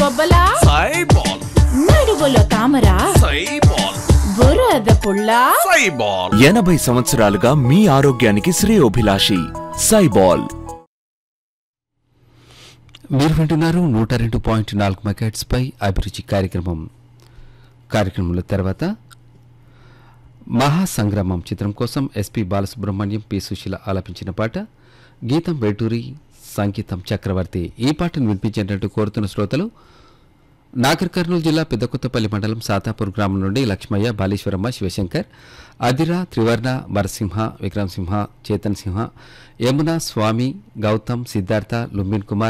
బొబ్బలా సైబాల్ నడువులో తామర సైబాల్ బురద పుల్ల సైబాల్ ఎనభై సంవత్సరాలుగా మీ ఆరోగ్యానికి శ్రేయోభిలాషి సైబాల్ మీరు వింటున్నారు నూట రెండు పాయింట్ నాలుగు మెగాట్స్ పై అభిరుచి కార్యక్రమం కార్యక్రమంలో తర్వాత మహాసంగ్రామం చిత్రం కోసం ఎస్పి బాలసుబ్రహ్మణ్యం పి సుశీల ఆలపించిన పాట గీతం వేటూరి సంగీతం చక్రవర్తి ఈ పాటను వినిపించేటట్టు కోరుతున్న శ్రోతలు నాగర్ కర్నూలు జిల్లా పెద్దకొత్తపల్లి మండలం సాతాపూర్ గ్రామం నుండి లక్ష్మయ్య బాలీశ్వరమ్మ శివశంకర్ అదిరా త్రివర్ణ వరసింహ విక్రమ్ సింహ చేతన్ సింహ యమున స్వామి గౌతమ్ సిద్ధార్థ లుంబిన్ కుమార్